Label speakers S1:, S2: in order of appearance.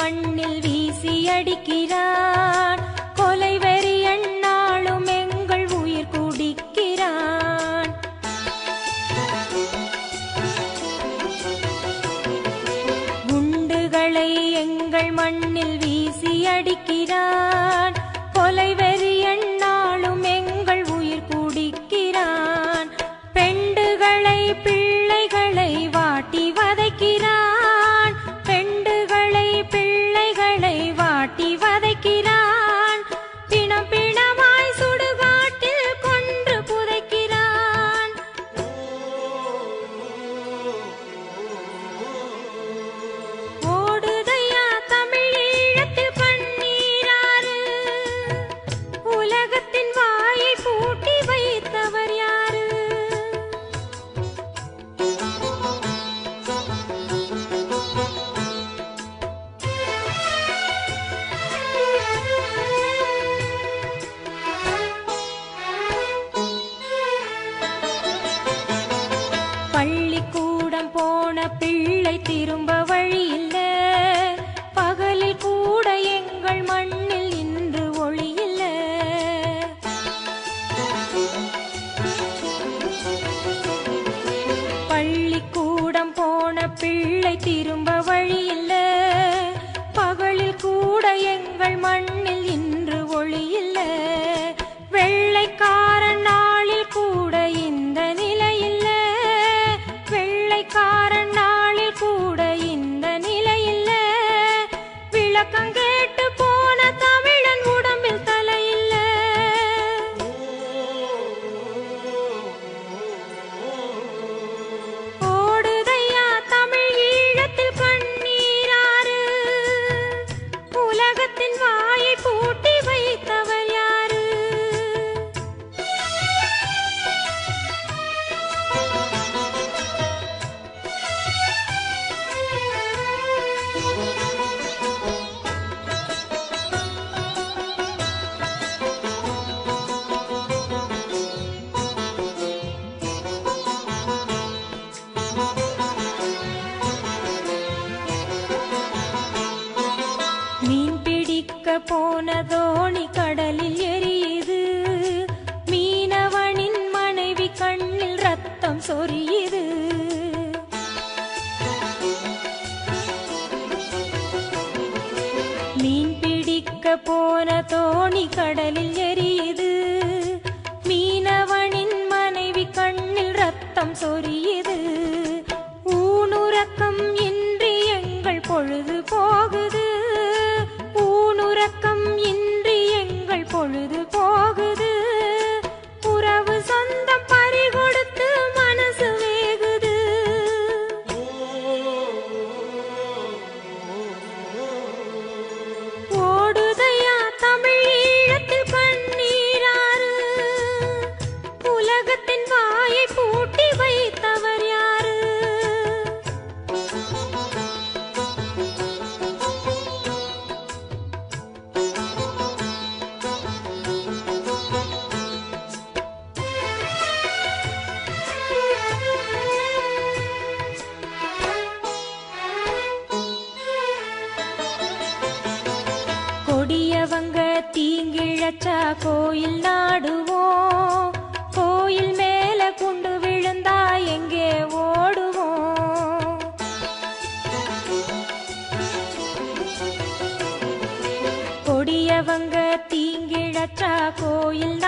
S1: மண்ணில் வீசி அடிக்கிறான் கொலை வெறி எண்ணாலும் எங்கள் உயிர் குடிக்கிறான் குண்டுகளை எங்கள் மண்ணில் வீசி அடிக்கிறான் கொலை வெறி எண்ணாலும் எங்கள் உயிர் குடிக்கிறான் பெண்டுகளை பிள்ளைகளை வாட்டி வதைக்கிறான் பெண்டுகளை பிள்ளைகளை வாட்டி வதைக்கிறான் பிணம் பிணமாய் சுடுகாட்டில் கொன்று புதைக்கிறான் ஓடுதையா தமிழ் ஈழத்தில் கண்ணீராறு உலகத்தின் வாயை பூட்டி வைத்தவர் யாரு பள்ளிக்கூடம் போன பிள்ளை திரும்ப வழி இல்ல பகலில் கூட எங்கள் மண்ணில் இன்று ஒளி இல்ல பள்ளிக்கூடம் போன பிள்ளை திரும்ப வழி இல்ல பகலில் கூட எங்கள் மண்ணில் இன்று ஒளி இல்ல வெள்ளைக்காரன் நாளில் கூட இந்த நிலை இல்ல வெள்ளைக்காரன் நாளில் கூட இந்த நிலை இல்ல விளக்கம் கேட்டு போன தமிழன் உடம்பில் தலை இல்ல ஓடுதையா தமிழ் ஈழத்தில் கண்ணீராறு உலகத்தின் வாயை பூட்டி வைத்தவர் யாரு மீன் பிடிக்க போன தோணி கடலில் எரியுது மீனவனின் மனைவி கண்ணில் ரத்தம் சொரியுது மீன் பிடிக்க போன தோணி கடலில் எரியுது மீனவனின் மனைவி கண்ணில் ரத்தம் சொரியுது ஊனுறக்கம் இன்றி எங்கள் பொழுது போகுது ஊனுறக்கம் இன்றி எங்கள் பொழுது போகுது உறவு சொந்தம் பறிகொடுத்து மனசு வேகுது ஓடுதையா தமிழ் ஈழத்தில் கண்ணீராறு உலகத்தின் வாயை பூட்டி வைத்தவர் யாரு கொடியவங்க தீங்கிழச்சா கோயில் நாடுவோம் கோயில் மேல குண்டு விழுந்தா எங்கே ஓடுவோம் கொடியவங்க தீங்கிழச்சா கோயில்